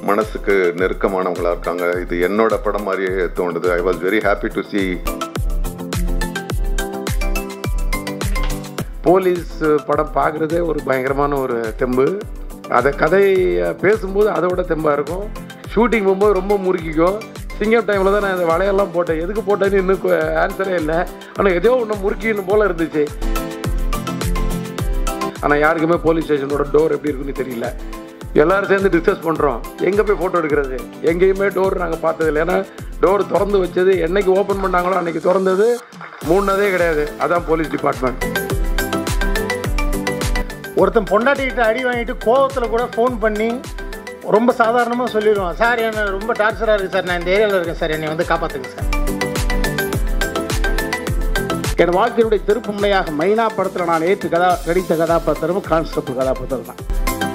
மனசுக்கு நெருக்கமானவங்களா இருக்காங்க இது என்னோட படம் மாதிரியே தோணுது I was very happy to see police படம் பார்க்குறதே ஒரு பயங்கரமான ஒரு தெம்பு அதை கதையை பேசும்போது அதை விட தெம்பாக இருக்கும் ஷூட்டிங் போகும்போது ரொம்ப முறுக்கிக்கும் சிங்கம் டைமில் தான் நான் இந்த வளையெல்லாம் போட்டேன் எதுக்கு போட்டேன்னு இன்னும் ஆன்சரே இல்லை ஆனால் ஏதோ ஒன்று முறுக்கின்னு போல இருந்துச்சு ஆனால் யாருக்குமே போலீஸ் ஸ்டேஷனோட டோர் எப்படி இருக்குன்னு தெரியல எல்லாரும் சேர்ந்து டிஸ்கஸ் பண்ணுறோம் எங்கே போய் ஃபோட்டோ எடுக்கிறது எங்கேயுமே டோர் நாங்கள் பார்த்ததில்ல ஏன்னா டோர் திறந்து வச்சது என்னைக்கு ஓப்பன் பண்ணாங்களோ அன்னைக்கு திறந்தது மூணதே கிடையாது அதான் போலீஸ் டிபார்ட்மெண்ட் ஒருத்தன் பொண்டாட்டிக்கிட்ட அடி வாங்கிட்டு கோவத்தில் கூட ஃபோன் பண்ணி ரொம்ப சாதாரணமாக சொல்லிடுவான் சார் என்ன ரொம்ப டார்ச்சராக இருக்குது சார் நான் இந்த ஏரியாவில் இருக்கேன் சார் என்னை வந்து காப்பாற்றுங்க சார் என் வாழ்க்கையினுடைய திருப்பு முனையாக மைனா படத்தில் நான் ஏற்று கதா நடித்த கதாபாத்திரமும் கான்ஸ்டபிள் கதாபாத்திரம் தான்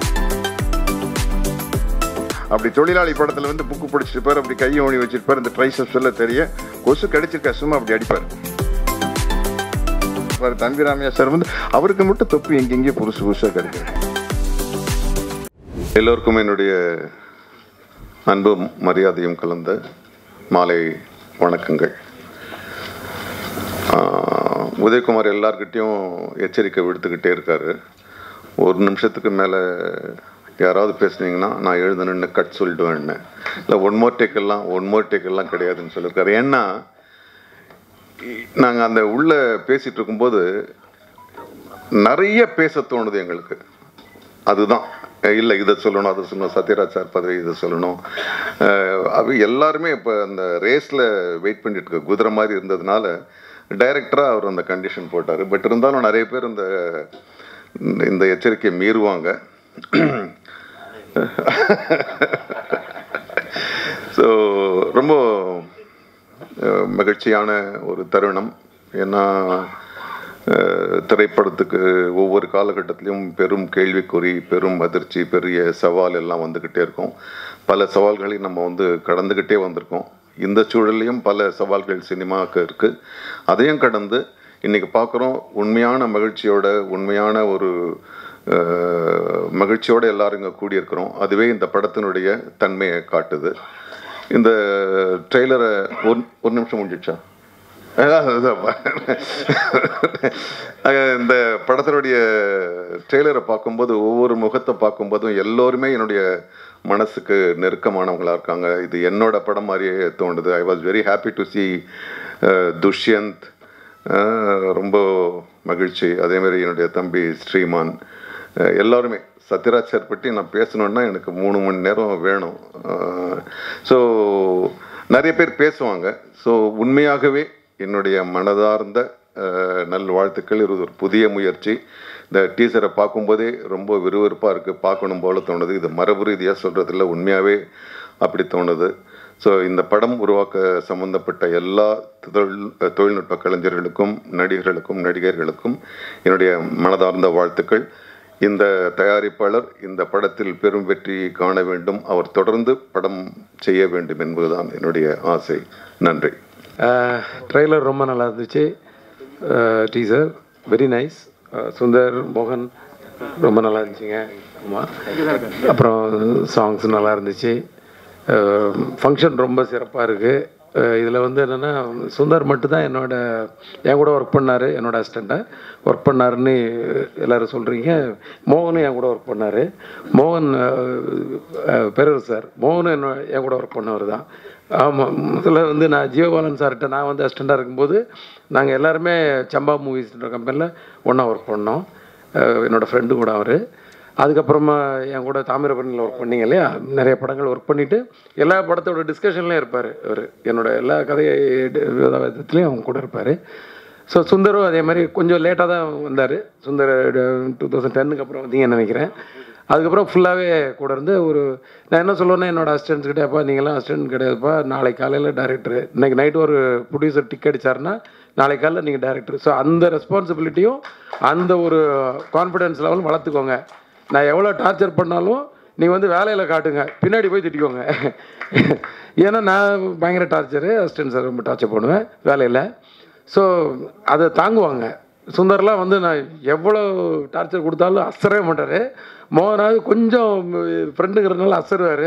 அப்படி தொழிலாளி படத்துல வந்து புக்கு பிடிச்சிருப்பார் அப்படி கையை ஓணி வச்சிருப்பார் இந்த ட்ரைசப்ஸ் எல்லாம் தெரிய கொசு கடிச்சிருக்கா சும்மா அப்படி அடிப்பார் பாரு, தம்பிராமையா சார் வந்து அவருக்கு மட்டும் தொப்பி எங்கெங்கேயும் புதுசு புதுசாக கிடைக்கும் எல்லோருக்கும் என்னுடைய அன்பும் மரியாதையும் கலந்த மாலை வணக்கங்கள் ஆஹ், உதயகுமார் எல்லார்கிட்டயும் எச்சரிக்கை விடுத்துக்கிட்டே இருக்காரு ஒரு நிமிஷத்துக்கு மேலே யாராவது பேசுனீங்கன்னா நான் எழுந்து நின்று கட் சொல்லிடுவேன்னு இல்லை ஒன் மோர் டேக் எல்லாம் ஒன் மோர் டேக் எல்லாம் கிடையாதுன்னு சொல்லியிருக்காரு ஏன்னா நாங்கள் அந்த உள்ள பேசிட்டு இருக்கும்போது நிறைய பேச தோணுது எங்களுக்கு அதுதான் இல்லை இதை சொல்லணும் அதை சொல்லணும் சத்யராஜ் சார் பதவி இதை சொல்லணும் அஹ் அது எல்லாருமே இப்போ அந்த ரேஸில் வெயிட் பண்ணிட்டு இருக்க குதிரை மாதிரி இருந்ததுனால டைரக்டராக அவர் அந்த கண்டிஷன் போட்டார் பட் இருந்தாலும் நிறைய பேர் இந்த இந்த எச்சரிக்கையை மீறுவாங்க ஸோ ரொம்ப அஹ், மகிழ்ச்சியான ஒரு தருணம் ஏன்னா அஹ், திரைப்படத்துக்கு ஒவ்வொரு காலகட்டத்திலையும் பெரும் கேள்விக்குறி பெரும் அதிர்ச்சி பெரிய சவால் எல்லாம் வந்துக்கிட்டே இருக்கும் பல சவால்களை நம்ம வந்து கடந்துக்கிட்டே வந்திருக்கோம் இந்த சூழல்லையும் பல சவால்கள் சினிமாவுக்கு இருக்குது அதையும் கடந்து இன்னைக்கு பார்க்குறோம் உண்மையான மகிழ்ச்சியோட உண்மையான ஒரு அஹ், மகிழ்ச்சியோட எல்லாரும் இங்கே கூடியிருக்கிறோம் அதுவே இந்த படத்தினுடைய தன்மையை காட்டுது இந்த ட்ரெய்லரை ஒரு ஒரு நிமிஷம் முடிஞ்சிடுச்சா அதான், அதான். அஹ் இந்த படத்தினுடைய ட்ரெய்லரை பார்க்கும்போது ஒவ்வொரு முகத்தை பார்க்கும்போதும் எல்லோருமே என்னுடைய மனசுக்கு நெருக்கமானவங்களா இருக்காங்க இது என்னோட படம் மாதிரியே தோணுது I was very happy to see ah, Dushyanth ah, ரொம்ப மகிழ்ச்சி அதே மாதிரி என்னுடைய தம்பி ஸ்ரீமான் அஹ், எல்லாருமே சத்யராஜ் சார் பற்றி நான் பேசணுன்னா எனக்கு மூணு மணி நேரம் வேணும் ஸோ நிறைய பேர் பேசுவாங்க ஸோ உண்மையாகவே என்னுடைய மனதார்ந்த அஹ், நல்வாழ்த்துக்கள் இது ஒரு புதிய முயற்சி இந்த டீசரை பார்க்கும்போதே ரொம்ப விறுவிறுப்பாக இருக்குது பார்க்கணும் போல தோணுது இது மரபு ரீதியாக சொல்கிறதில்ல உண்மையாகவே அப்படி தோணுது ஸோ இந்த படம் உருவாக்க சம்பந்தப்பட்ட எல்லா தொழில் தொழில்நுட்ப கலைஞர்களுக்கும் நடிகர்களுக்கும் நடிகர்களுக்கும் என்னுடைய மனதார்ந்த வாழ்த்துக்கள் இந்த தயாரிப்பாளர் இந்த படத்தில் பெரும் வெற்றி காண வேண்டும் அவர் தொடர்ந்து படம் செய்ய வேண்டும் என்பதுதான் என்னுடைய ஆசை நன்றி ட்ரெய்லர் ரொம்ப நல்லா இருந்துச்சு டீசர் வெரி நைஸ் சுந்தர் மோகன் ரொம்ப நல்லா இருந்துச்சுங்க ஆமாம் அப்புறம் சாங்ஸ் நல்லா இருந்துச்சு ஃபங்க்ஷன் ரொம்ப சிறப்பாக இருக்குது இதில் வந்து என்னென்னா சுந்தர் மட்டும்தான் என்னோட என் கூட ஒர்க் பண்ணார் என்னோட அசிஸ்டண்ட்டாக ஒர்க் பண்ணாருன்னு எல்லோரும் சொல்கிறீங்க மோகனும் என் கூட ஒர்க் பண்ணார் மோகன் பெரர் சார் மோகனும் என்ன என் கூட ஒர்க் பண்ணவர் தான் ஆமாம் முதல்ல வந்து நான் ஜியோபாலன் சார்கிட்ட நான் வந்து அசிஸ்டண்ட்டாக இருக்கும்போது நாங்கள் எல்லாருமே சம்பா மூவிஸ்ன்ற கம்பெனியில் ஒன்றா ஒர்க் பண்ணோம் அஹ் என்னோட ஃப்ரெண்டு கூட அவர் அதுக்கப்புறமா என் கூட தாமிரபரணியில் ஒர்க் பண்ணீங்க இல்லையா நிறைய படங்கள் ஒர்க் பண்ணிவிட்டு எல்லா படத்தோட டிஸ்கஷன்லேயும் இருப்பார் அவர் என்னோட எல்லா கதை விதத்துலேயும் அவங்க கூட இருப்பார் ஸோ சுந்தரும் அதே மாதிரி கொஞ்சம் லேட்டாக தான் வந்தார் சுந்தர் டூ தௌசண்ட் டென்னுக்கு அப்புறம் வந்தீங்கன்னு நினைக்கிறேன் அதுக்கப்புறம் ஃபுல்லாகவே கூட இருந்து ஒரு நான் என்ன சொல்லுவேன்னா என்னோட அசிஸ்டன்ஸ் கிட்டே அப்பா நீங்களாம் அசிஸ்டன்ட் கிடையாதுப்பா நாளைக்கு காலையில் டேரக்டர் இன்னைக்கு நைட்டு ஒரு ப்ரொடியூசர் டிக் அடிச்சாருன்னா நாளைக்கு காலையில் நீங்கள் டேரக்டர் ஸோ அந்த ரெஸ்பான்சிபிலிட்டியும் அந்த ஒரு கான்ஃபிடென்ஸ் லெவலும் வளர்த்துக்கோங்க நான் எவ்வளோ டார்ச்சர் பண்ணாலும் நீங்கள் வந்து வேலையில் காட்டுங்க பின்னாடி போய் திட்டிக்கோங்க ஏன்னா நான் பயங்கர டார்ச்சரு அசிஸ்டன்ட் சார் ரொம்ப டார்ச்சர் பண்ணுவேன் வேலையில் ஸோ அதை தாங்குவாங்க சுந்தர்லாம் வந்து நான் எவ்வளோ டார்ச்சர் கொடுத்தாலும் அசரவே மாட்டார் மோகனாவது கொஞ்சம் ஃப்ரெண்டுங்கிறதுனால அசருவார்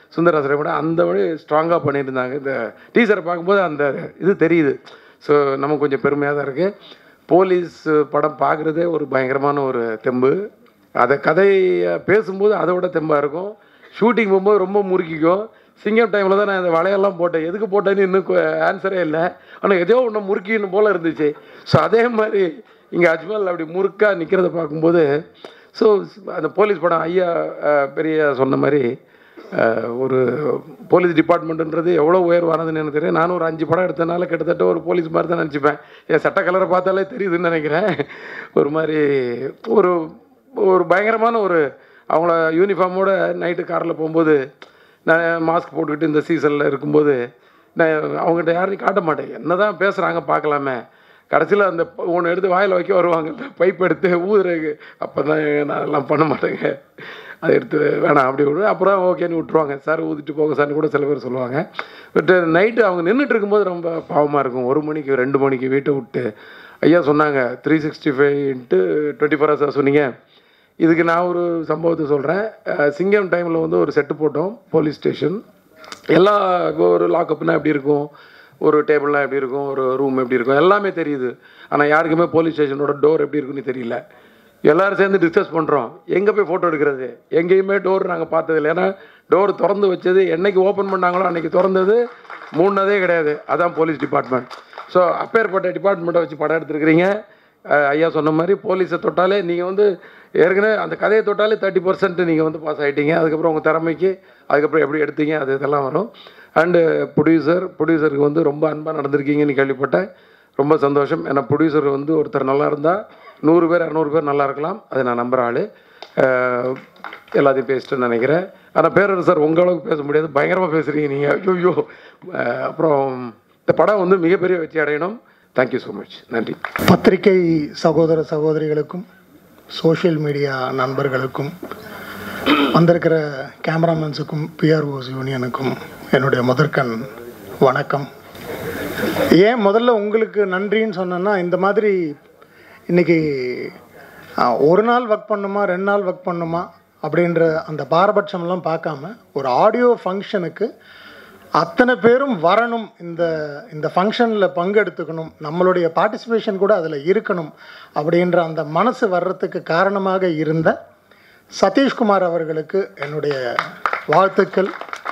சுந்தரராசரை விட அந்த வழி ஸ்ட்ராங்காக பண்ணியிருந்தாங்க இந்த டீசரை பார்க்கும்போது அந்த இது தெரியுது ஸோ நமக்கு கொஞ்சம் பெருமையாக தான் இருக்குது போலீஸ் படம் பார்க்குறதே ஒரு பயங்கரமான ஒரு தெம்பு அதை கதையை பேசும்போது அதை விட தெம்பாக இருக்கும் ஷூட்டிங் போகும்போது ரொம்ப முறுக்கிக்கும் சிங்கம் டைமில் தான் நான் இந்த வளையெல்லாம் போட்டேன் எதுக்கு போட்டேன்னு இன்னும் ஆன்சரே இல்லை ஆனால் ஏதோ ஒன்று முறுக்கின்னு போல் இருந்துச்சு ஸோ அதே மாதிரி இங்கே அஜ்மல் அப்படி முறுக்கா நிற்கிறத பார்க்கும்போது ஸோ அந்த போலீஸ் படம் ஐயா அஹ், பெரிய சொன்ன மாதிரி அஹ், ஒரு போலீஸ் டிபார்ட்மெண்ட்டுன்றது எவ்வளோ உயர்வானதுன்னு எனக்கு தெரியும் நானும் ஒரு அஞ்சு படம் எடுத்தனால கிட்டத்தட்ட ஒரு போலீஸ் மாதிரி தான் நினச்சிப்பேன் என் சட்ட கலரை பார்த்தாலே தெரியுதுன்னு நினைக்கிறேன் ஒரு மாதிரி ஒரு ஒரு பயங்கரமான ஒரு அவங்கள யூனிஃபார்மோட நைட்டு காரில் போகும்போது நான் மாஸ்க் போட்டுக்கிட்டு இந்த சீசனில் இருக்கும்போது நான் அவங்ககிட்ட யாரையும் காட்ட மாட்டேன் என்ன தான் பேசுகிறாங்க பார்க்கலாமே கடைசியில் அந்த ஒன்று எடுத்து வாயில் வைக்க வருவாங்க பைப் எடுத்து ஊதுறதுக்கு அப்போ தான் நான் அதெல்லாம் பண்ண மாட்டேங்க அதை எடுத்து வேணாம் அப்படி விடு அப்புறம் ஓகேன்னு விட்ருவாங்க சார் ஊதிட்டு போங்க சார்னு கூட சில பேர் சொல்லுவாங்க பட் நைட்டு அவங்க நின்றுட்டு இருக்கும்போது ரொம்ப பாவமாக இருக்கும் ஒரு மணிக்கு ரெண்டு மணிக்கு வீட்டை விட்டு ஐயா சொன்னாங்க three sixty five into twenty four hours சொன்னீங்க இதுக்கு நான் ஒரு சம்பவத்தை சொல்கிறேன் சிங்கம் டைமில் வந்து ஒரு செட்டு போட்டோம் போலீஸ் ஸ்டேஷன் எல்லா இப்போ ஒரு லாக்அப்னா எப்படி இருக்கும் ஒரு டேபிள்லாம் எப்படி இருக்கும் ஒரு ரூம் எப்படி இருக்கும் எல்லாமே தெரியுது ஆனால் யாருக்குமே போலீஸ் ஸ்டேஷனோட டோர் எப்படி இருக்குன்னு தெரியல எல்லாரும் சேர்ந்து டிஸ்கஸ் பண்ணுறோம் எங்கே போய் ஃபோட்டோ எடுக்கிறது எங்கேயுமே டோர் நாங்கள் பார்த்ததில்ல ஏன்னா டோர் திறந்து வச்சது என்னைக்கு ஓப்பன் பண்ணாங்களோ அன்னைக்கு திறந்தது மூணதே கிடையாது அதான் போலீஸ் டிபார்ட்மெண்ட் ஸோ அப்பேற்பட்ட டிபார்ட்மெண்ட்டை வச்சு படம் எடுத்துருக்கிறீங்க அஹ் ஐயா சொன்ன மாதிரி போலீஸை தொட்டாலே நீங்கள் வந்து ஏற்கனவே அந்த கதையை தொட்டாலே தேர்ட்டி பர்சன்ட் நீங்கள் வந்து பாஸ் ஆகிட்டீங்க அதுக்கப்புறம் உங்கள் திறமைக்கு அதுக்கப்புறம் எப்படி எடுத்தீங்க அது இதெல்லாம் வரும் அண்டு ப்ரொடியூசர் ப்ரொடியூசருக்கு வந்து ரொம்ப அன்பாக நடந்திருக்கீங்கன்னு கேள்விப்பட்டேன் ரொம்ப சந்தோஷம் ஏன்னா ப்ரொடியூசர் வந்து ஒருத்தர் நல்லா இருந்தால் நூறு பேர் இரநூறு பேர் நல்லா இருக்கலாம் அதை நான் நம்புகிற ஆள் எல்லாத்தையும் பேசிட்டு நினைக்கிறேன் ஆனால் பேரரசு சார் உங்கள் அளவுக்கு பேச முடியாது பயங்கரமாக பேசுகிறீங்க நீங்கள் ஐயோ அப்புறம் இந்த படம் வந்து மிகப்பெரிய வெற்றி அடையணும் தேங்க்யூ ஸோ மச் நன்றி பத்திரிகை சகோதர சகோதரிகளுக்கும் சோஷியல் மீடியா நண்பர்களுக்கும் வந்திருக்கிற கேமராமேன்ஸுக்கும் பிஆர்ஓஸ் யூனியனுக்கும் என்னுடைய முதற்கண் வணக்கம் ஏன் முதல்ல உங்களுக்கு நன்றின்னு சொன்னேன்னா இந்த மாதிரி இன்னைக்கு ஆ, ஒரு நாள் ஒர்க் பண்ணுமா ரெண்டு நாள் ஒர்க் பண்ணுமா அப்படின்ற அந்த பாரபட்சம்லாம் பார்க்காம ஒரு ஆடியோ ஃபங்க்ஷனுக்கு அத்தனை பேரும் வரணும் இந்த இந்த ஃபங்க்ஷனில் பங்கெடுத்துக்கணும் நம்மளுடைய பார்ட்டிசிபேஷன் கூட அதில் இருக்கணும் அப்படின்ற அந்த மனசு வர்றதுக்கு காரணமாக இருந்த சதீஷ்குமார் அவர்களுக்கு என்னுடைய வாழ்த்துக்கள்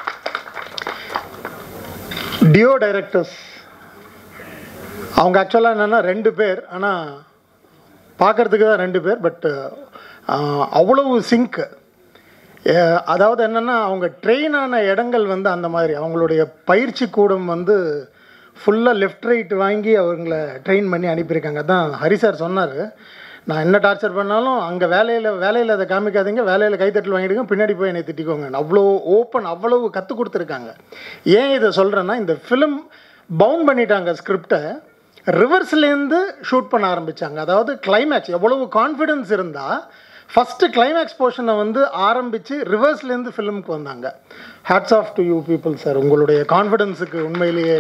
டியோ டைரக்டர்ஸ் அவங்க ஆக்சுவலாக என்னென்னா ரெண்டு பேர் ஆனால் பார்க்கறதுக்கு தான் ரெண்டு பேர் பட் அவ்வளவு சிங்க்கு அதாவது என்னென்னா அவங்க ட்ரெயின் ஆன இடங்கள் வந்து அந்த மாதிரி அவங்களுடைய பயிற்சி கூடம் வந்து ஃபுல்லாக லெஃப்ட் ரைட் வாங்கி அவங்கள ட்ரெயின் பண்ணி அனுப்பியிருக்காங்க அதான் ஹரி சார் சொன்னார் நான் என்ன டார்ச்சர் பண்ணாலும் அங்கே வேலையில் வேலையில் அதை காமிக்காதீங்க வேலையில் கைத்தட்டல் வாங்கிடுங்க பின்னாடி போய் என்னை திட்டிக்கோங்க அவ்வளோ ஓப்பன் அவ்வளவு கற்றுக் கொடுத்துருக்காங்க ஏன் இதை சொல்கிறேன்னா இந்த ஃபிலிம் பவுண்ட் பண்ணிட்டாங்க ஸ்கிரிப்டை ரிவர்ஸ்லேருந்து ஷூட் பண்ண ஆரம்பித்தாங்க அதாவது கிளைமேக்ஸ் எவ்வளவு கான்ஃபிடென்ஸ் இருந்தால் ஃபஸ்ட்டு கிளைமேக்ஸ் போர்ஷனை வந்து ஆரம்பித்து ரிவர்ஸ்லேருந்து ஃபிலிமுக்கு வந்தாங்க hats off to you people sir உங்களுடைய கான்ஃபிடென்ஸுக்கு உண்மையிலேயே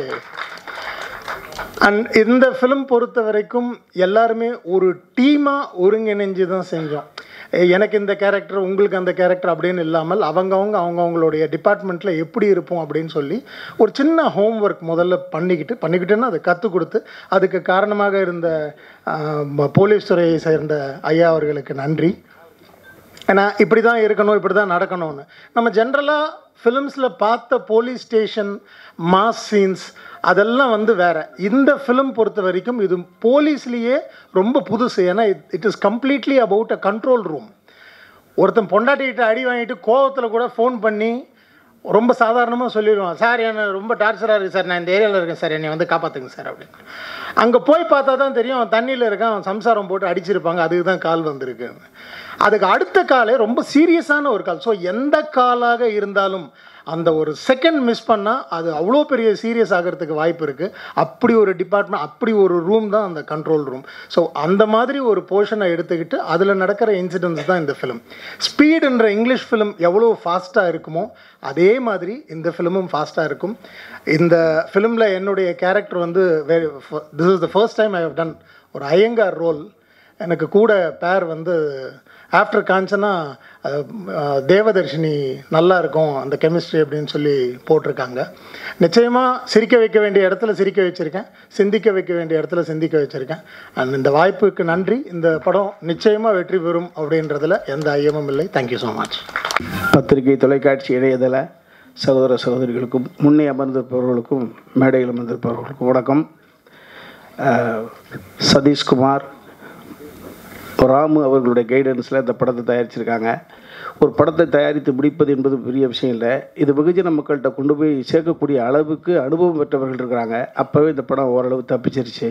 அண்ட் இந்த ஃபிலிம் பொறுத்த வரைக்கும் எல்லாருமே ஒரு டீமாக ஒருங்கிணைஞ்சு தான் செஞ்சோம் எ- எனக்கு இந்த கேரக்டர் உங்களுக்கு அந்த கேரக்டர் அப்படின்னு இல்லாமல் அவங்கவங்க அவங்கவுங்களுடைய டிபார்ட்மெண்ட்டில் எப்படி இருப்போம் அப்படின்னு சொல்லி ஒரு சின்ன ஹோம்ஒர்க் முதல்ல பண்ணிக்கிட்டு பண்ணிக்கிட்டேன்னா அதை கற்றுக் கொடுத்து அதுக்கு காரணமாக இருந்த ஆஹ், போலீஸ் துறையை சேர்ந்த ஐயா அவர்களுக்கு நன்றி ஏன்னா இப்படி தான் இருக்கணும் இப்படி தான் நடக்கணும்னு நம்ம ஜென்ரலாக ஃபிலிம்ஸில் பார்த்த போலீஸ் ஸ்டேஷன் மாஸ் சீன்ஸ் அதெல்லாம் வந்து வேற இந்த ஃபிலிம் பொறுத்த வரைக்கும் இது போலீஸ்லேயே ரொம்ப புதுசு ஏன்னா it is completely about a control room ஒருத்தன் பொண்டாட்டிகிட்ட அடி வாங்கிட்டு கோவத்தில் கூட ஃபோன் பண்ணி ரொம்ப சாதாரணமாக சொல்லிடுவான் சார் என்ன ரொம்ப டார்ச்சராக இருக்குது சார் நான் இந்த ஏரியாவில் இருக்கேன் சார் என்னை வந்து காப்பாற்றுங்க சார் அப்படின்னு அங்கே போய் பார்த்தா தான் தெரியும் அவன் தண்ணியில் இருக்கான் அவன் சம்சாரம் போட்டு அடிச்சிருப்பாங்க அதுக்கு தான் கால் வந்திருக்கு அதுக்கு அடுத்த காலே ரொம்ப சீரியஸான ஒரு கால் ஸோ எந்த காலாக இருந்தாலும் அந்த ஒரு செகண்ட் மிஸ் பண்ணால் அது அவ்வளோ பெரிய சீரியஸ் ஆகிறதுக்கு வாய்ப்பு இருக்குது அப்படி ஒரு டிபார்ட்மெண்ட் அப்படி ஒரு ரூம் தான் அந்த கண்ட்ரோல் ரூம் ஸோ அந்த மாதிரி ஒரு போர்ஷனை எடுத்துக்கிட்டு அதில் நடக்கிற இன்சிடென்ட்ஸ் தான் இந்த ஃபிலிம் ஸ்பீடுன்ற இங்கிலீஷ் ஃபிலிம் எவ்வளோ ஃபாஸ்ட்டாக இருக்குமோ அதே மாதிரி இந்த ஃபிலிமும் ஃபாஸ்ட்டாக இருக்கும் இந்த ஃபிலிமில் என்னுடைய கேரக்டர் வந்து very this is the first time I have done ஒரு ஐயங்கார் ரோல் எனக்கு கூட பேர் வந்து after Kanchana uh, uh, Devadarshini நல்லா இருக்கும் அந்த கெமிஸ்ட்ரி அப்படின்னு சொல்லி போட்டிருக்காங்க நிச்சயமாக சிரிக்க வைக்க வேண்டிய இடத்துல சிரிக்க வச்சுருக்கேன் சிந்திக்க வைக்க வேண்டிய இடத்துல சிந்திக்க வச்சுருக்கேன் அண்ட் இந்த வாய்ப்புக்கு நன்றி இந்த படம் நிச்சயமாக வெற்றி பெறும் அப்படின்றதுல எந்த ஐயமும் இல்லை தேங்க்யூ ஸோ மச் பத்திரிகை தொலைக்காட்சி இணையதள சகோதர சகோதரிகளுக்கும் முன்னே அமர்ந்திருப்பவர்களுக்கும் மேடையில் அமர்ந்திருப்பவர்களுக்கும் வணக்கம் அஹ், சதீஷ்குமார் ராமு அவர்களுடைய கைடன்ஸில் இந்த படத்தை தயாரிச்சிருக்காங்க ஒரு படத்தை தயாரித்து முடிப்பது என்பது பெரிய விஷயம் இல்லை இது வெகுஜன மக்கள்கிட்ட கொண்டு போய் சேர்க்கக்கூடிய அளவுக்கு அனுபவம் பெற்றவர்கள் இருக்கிறாங்க அப்போவே இந்த படம் ஓரளவு தப்பிச்சிருச்சு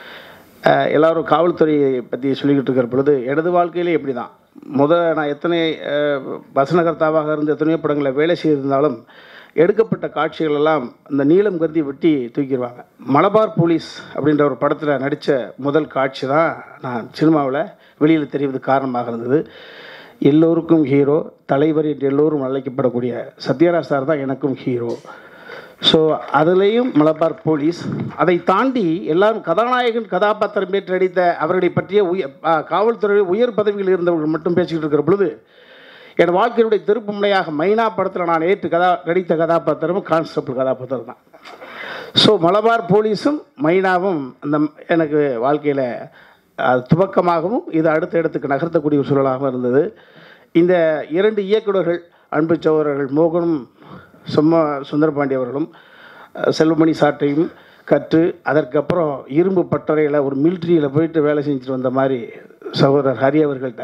அஹ் எல்லாரும் காவல்துறையை பற்றி சொல்லிக்கிட்டு இருக்கிற பொழுது எனது வாழ்க்கையிலே இப்படி தான் முத நான் எத்தனை அஹ், வசனகர்த்தாவாக இருந்து எத்தனையோ படங்களில் வேலை செய்திருந்தாலும் எடுக்கப்பட்ட காட்சிகள் எல்லாம் இந்த நீளம் கருதி வெட்டி தூக்கிடுவாங்க மலபார் போலீஸ் அப்படின்ற ஒரு படத்தில் நடித்த முதல் காட்சி தான் நான் சினிமாவில் வெளியில் தெரிவதுக்கு காரணமாக இருந்தது எல்லோருக்கும் ஹீரோ தலைவர் என்று எல்லோரும் அழைக்கப்படக்கூடிய சத்யராஜ் சார் தான் எனக்கும் ஹீரோ ஸோ அதுலேயும் மலபார் போலீஸ் அதை தாண்டி எல்லாரும் கதாநாயகன் கதாபாத்திரம் ஏற்று நடித்த அவர்களை பற்றிய உய ஆ, காவல்துறை உயர் பதவியில் இருந்தவர்கள் மட்டும் பேசிக்கிட்டு இருக்கிற பொழுது என் வாழ்க்கையினுடைய திருப்பு முனையாக மைனா படத்தில் நான் ஏற்று கதா நடித்த கதாபாத்திரமும் கான்ஸ்டபிள் கதாபாத்திரம் தான் ஸோ மலபார் போலீஸும் மைனாவும் அந்த எனக்கு வாழ்க்கையில் அது துவக்கமாகவும் இது அடுத்த இடத்துக்கு நகர்த்தக்கூடிய ஒரு சூழலாகவும் இருந்தது இந்த இரண்டு இயக்குநர்கள் அன்பு சகோதரர்கள் மோகனும் சும்மா சுந்தரபாண்டி அவர்களும் அஹ், செல்வமணி சாட்டையும் கற்று அதற்கப்புறம் இரும்பு பட்டறையில் ஒரு மிலிட்ரியில் போயிட்டு வேலை செஞ்சுட்டு வந்த மாதிரி சகோதரர் ஹரி அவர்கள்ட்ட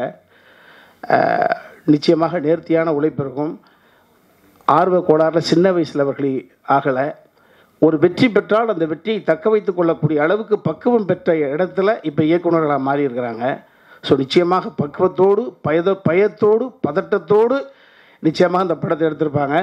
அஹ், நிச்சயமாக நேர்த்தியான உழைப்பு இருக்கும் ஆர்வ கோளாறில் சின்ன வயசில் அவர்கள் ஆகலை ஒரு வெற்றி பெற்றால் அந்த வெற்றியை தக்க வைத்துக் கொள்ளக்கூடிய அளவுக்கு பக்குவம் பெற்ற இடத்துல இப்போ இயக்குநர்களாக மாறி இருக்கிறாங்க ஸோ நிச்சயமாக பக்குவத்தோடு பயத பயத்தோடு பதட்டத்தோடு நிச்சயமாக அந்த படத்தை எடுத்திருப்பாங்க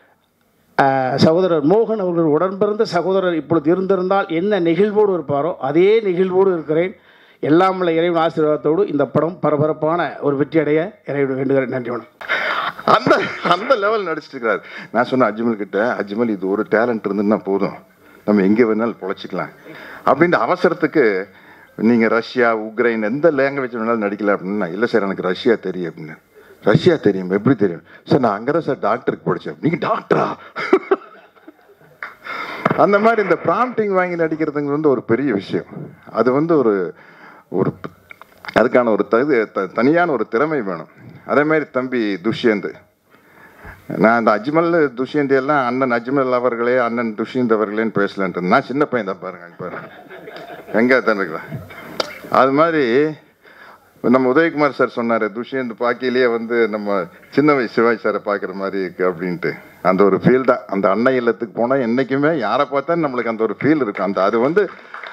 ஆஹ், சகோதரர் மோகன் அவர்கள் உடன் பிறந்த சகோதரர் இப்பொழுது இருந்திருந்தால் என்ன நெகிழ்வோடு இருப்பாரோ அதே நெகிழ்வோடு இருக்கிறேன் எல்லாம் உள்ள இறைவன் ஆசீர்வாதத்தோடு இந்த படம் பரபரப்பான ஒரு வெற்றி அடைய இறைவன் வேண்டுகிறேன் நன்றி வணக்கம் அந்த அந்த லெவல் நடிச்சிட்டு இருக்காரு நான் சொன்னேன் அஜ்மல் கிட்ட அஜ்மல் இது ஒரு டேலண்ட் இருந்துன்னா போதும் நம்ம எங்கே வேணாலும் பொழைச்சிக்கலாம் அப்படின்ற அவசரத்துக்கு நீங்க ரஷ்யா உக்ரைன் எந்த லாங்குவேஜ் வேணாலும் நடிக்கல அப்படின்னா இல்லை சார் எனக்கு ரஷ்யா தெரியும் அப்படின்னு ரஷ்யா தெரியும் எப்படி தெரியும் சார் நான் அங்கே தான் சார் டாக்டருக்கு படித்தேன் நீங்க டாக்டரா அந்த மாதிரி இந்த ப்ராம்ப்டிங் வாங்கி நடிக்கிறதுங்க வந்து ஒரு பெரிய விஷயம் அது வந்து ஒரு ஒரு அதுக்கான ஒரு தகுதி த- தனியான ஒரு திறமை வேணும் அதே மாதிரி தம்பி துஷ்யந்த் நான் அந்த அஜ்மல் துஷ்யந்த் எல்லாம் அண்ணன் அஜ்மல் அவர்களே அண்ணன் துஷ்யந்த் அவர்களேன்னு பேசலான்ட்டு நான் சின்ன பையன் தான் பாருங்க இங்க பாருங்க எங்கே தான் இருக்கிறேன் அது மாதிரி நம்ம உதயகுமார் சார் சொன்னார் துஷ்யந்த் பாக்கியிலேயே வந்து நம்ம சின்ன வயசு சிவாஜி சாரை பார்க்குற மாதிரி இருக்கு அப்படின்ட்டு அந்த ஒரு ஃபீல் தான் அந்த அன்னை இல்லத்துக்கு போனால் என்றைக்குமே யாரை பார்த்தா நம்மளுக்கு அந்த ஒரு ஃபீல் இருக்கும் அந்த அது வந்து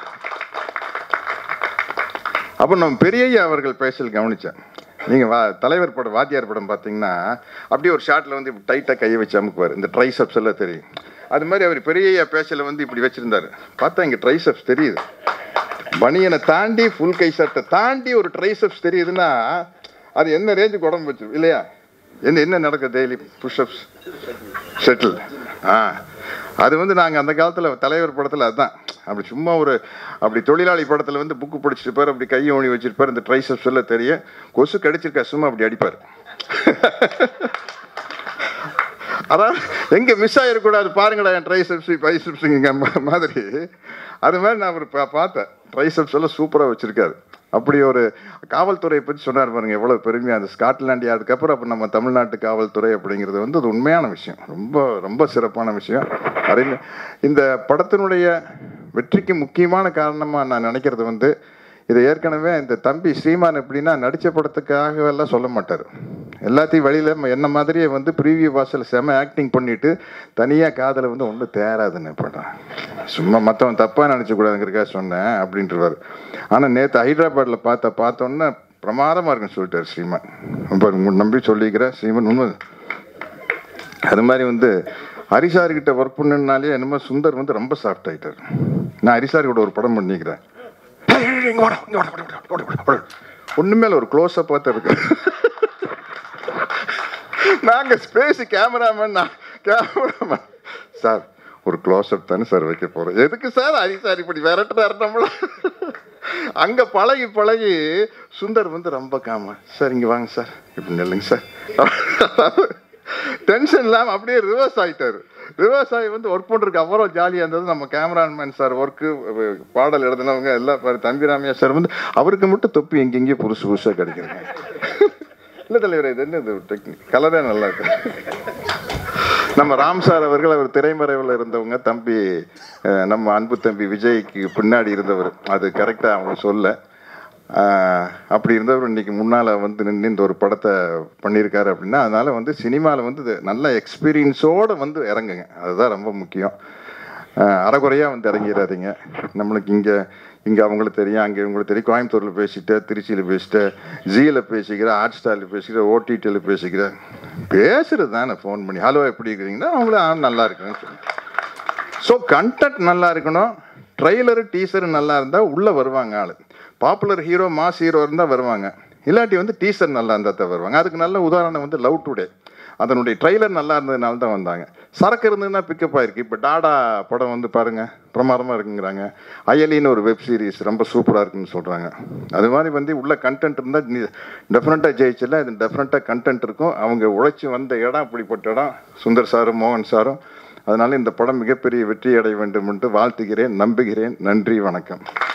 அப்போ நம்ம பெரியய்யா அவர்கள் பேசல் கவனிச்சேன் நீங்கள் வா தலைவர் படம் வாத்தியார் படம் பார்த்தீங்கன்னா அப்படியே ஒரு ஷாட்டில் வந்து இப்படி டைட்டாக கையை வச்சு அமுக்குவார் இந்த ட்ரைசப்ஸ் எல்லாம் தெரியும் அது மாதிரி அவர் பெரியய்யா பேசல வந்து இப்படி வச்சிருந்தாரு பார்த்தா இங்கே ட்ரைசப்ஸ் தெரியுது பனியனை தாண்டி ஃபுல் கை சட்டை தாண்டி ஒரு ட்ரைசப்ஸ் தெரியுதுன்னா அது என்ன ரேஞ்சுக்கு உடம்பு வச்சு இல்லையா என்ன என்ன நடக்குது டெய்லி புஷ்அப்ஸ் ஷட்டில் ஆ அது வந்து நாங்கள் அந்த காலத்தில் தலைவர் படத்தில் அதுதான் அப்படி சும்மா ஒரு அப்படி தொழிலாளி படத்தில் வந்து புக்கு படிச்சிருப்பார் அப்படி கையை ஊனி வச்சிருப்பார் இந்த ட்ரைசப்ஸ் எல்லாம் தெரிய கொசு கடிச்சிருக்கா சும்மா அப்படி அடிப்பார் அதான் எங்க மிஸ் ஆகிடக்கூடாது பாருங்கடா என் ட்ரைசப்ஸ் பைசப்ஸுங்க மாதிரி அது மாதிரி நான் ஒரு பா- பார்த்தேன் ட்ரைசப்ஸ் எல்லாம் சூப்பராக வச்சிருக்காரு அப்படி ஒரு காவல்துறையை பற்றி சொன்னார் பாருங்க எவ்வளோ பெருமையாக அந்த ஸ்காட்லாண்ட் அதுக்கப்புறம் அப்போ நம்ம தமிழ்நாட்டு காவல்துறை அப்படிங்கிறது வந்து அது உண்மையான விஷயம் ரொம்ப ரொம்ப சிறப்பான விஷயம் அறிஞ இந்த படத்தினுடைய வெற்றிக்கு முக்கியமான காரணமாக நான் நினைக்கிறது வந்து இதை ஏற்கனவே இந்த தம்பி ஸ்ரீமான் எப்படின்னா நடித்த படத்துக்காக எல்லாம் சொல்ல மாட்டார் எல்லாத்தையும் வழியில் என்ன மாதிரியே வந்து ப்ரீவியூ வாசல் செம ஆக்டிங் பண்ணிட்டு தனியாக காதில் வந்து ஒன்றும் தேராதுன்னு படம் சும்மா மற்றவன் தப்பாக நினச்சக்கூடாதுங்கிறக்காக சொன்னேன் அப்படின்றவார் ஆனால் நேற்று ஹைதராபாத்தில் பார்த்த பார்த்தோன்னே பிரமாதமாக இருக்குன்னு சொல்லிட்டார் ஸ்ரீமான் ரொம்ப உங்களை நம்பி சொல்லிக்கிறேன் ஸ்ரீமான் உண்மை அது மாதிரி வந்து ஹரிசார் கிட்ட ஒர்க் பண்ணனாலே என்னமோ சுந்தர் வந்து ரொம்ப சாஃப்ட் ஆயிட்டார் நான் ஹரிசார் கூட ஒரு படம் பண்ணிக்கிறேன் ஒண்ணுமே இல்ல, ஒரு க்ளோஸ் அப் பார்த்து இருக்கு நாங்க ஸ்பேஸ் கேமராமேன் நான் கேமராமேன் சார் ஒரு க்ளோஸ் அப் தானே சார் வைக்க போறோம் எதுக்கு சார் ஹரி சார் இப்படி விரட்டுறாரு நம்மள அங்கே பழகி பழகி சுந்தர் வந்து ரொம்ப காமா சார் இங்கே வாங்க சார் இப்படி நில்லுங்க சார் டென்ஷன் இல்லாமல் அப்படியே ரிவர்ஸ் ஆகிட்டார் ரிவர்ஸ் ஆகி வந்து ஒர்க் பண்ணுறதுக்கு அவ்வளோ ஜாலியாக இருந்தது நம்ம கேமராமேன் சார் ஒர்க்கு பாடல் எழுதினவங்க எல்லாம் பாரு தம்பிராமையா சார் வந்து அவருக்கு மட்டும் தொப்பி எங்கெங்கேயோ புதுசு புதுசாக கிடைக்கிறேங்க இல்லை தலைவர் இது என்ன இது டெக்னிக் கலரே நல்லா இருக்கு நம்ம ராம் சார் அவர்கள் அவர் திரைமறைவில் இருந்தவங்க தம்பி அஹ், நம்ம அன்பு தம்பி விஜய்க்கு பின்னாடி இருந்தவர் அது கரெக்டாக அவங்க சொல்ல அஹ், அப்படி இருந்தவர் இன்னைக்கு முன்னால் வந்து நின்று இந்த ஒரு படத்தை பண்ணியிருக்காரு அப்படின்னா அதனால வந்து சினிமாவில் வந்து இது நல்ல எக்ஸ்பீரியன்ஸோடு வந்து இறங்குங்க அதுதான் ரொம்ப முக்கியம் அஹ், அரைகுறையாக வந்து இறங்கிடாதீங்க நம்மளுக்கு இங்கே இங்கே அவங்களுக்கு தெரியும் அங்கே இவங்களுக்கு தெரியும் கோயம்புத்தூரில் பேசிட்டேன் திருச்சியில் பேசிட்டேன் ஜியில் பேசிக்கிறேன் ஹாட் ஸ்டாரில் பேசிக்கிறேன் ஓடிடியில் பேசிக்கிறேன் பேசுறது தானே ஃபோன் பண்ணி ஹலோ எப்படி இருக்கிறீங்கன்னா அவங்கள ஆ நல்லா இருக்குன்னு சொல்லி ஸோ கண்டென்ட் நல்லா இருக்கணும் ட்ரெய்லரு டீசரு நல்லா இருந்தால் உள்ளே வருவாங்க ஆள் பாப்புலர் ஹீரோ மாஸ் ஹீரோ இருந்தால் வருவாங்க இல்லாட்டி வந்து டீசர் நல்லா இருந்தால் தான் வருவாங்க அதுக்கு நல்ல உதாரணம் வந்து லவ் டுடே அதனுடைய ட்ரெய்லர் நல்லா இருந்ததுனால தான் வந்தாங்க சரக்கு இருந்ததுன்னா பிக்கப் ஆயிருக்கு இப்போ டாடா படம் வந்து பாருங்க பிரமாதமாக இருக்குங்கிறாங்க அயலின்னு ஒரு வெப் சீரிஸ் ரொம்ப சூப்பராக இருக்குன்னு சொல்கிறாங்க அது மாதிரி வந்து உள்ள கண்டென்ட் இருந்தால் நீ டெஃபினட்டாக ஜெயிச்சிடலாம் இது டெஃபினட்டாக கண்டென்ட் இருக்கும் அவங்க உழைச்சி வந்த இடம் அப்படிப்பட்ட இடம் சுந்தர் சாரும் மோகன் சாரும் அதனால இந்த படம் மிகப்பெரிய வெற்றி அடைய வேண்டும் என்று வாழ்த்துகிறேன் நம்புகிறேன் நன்றி வணக்கம்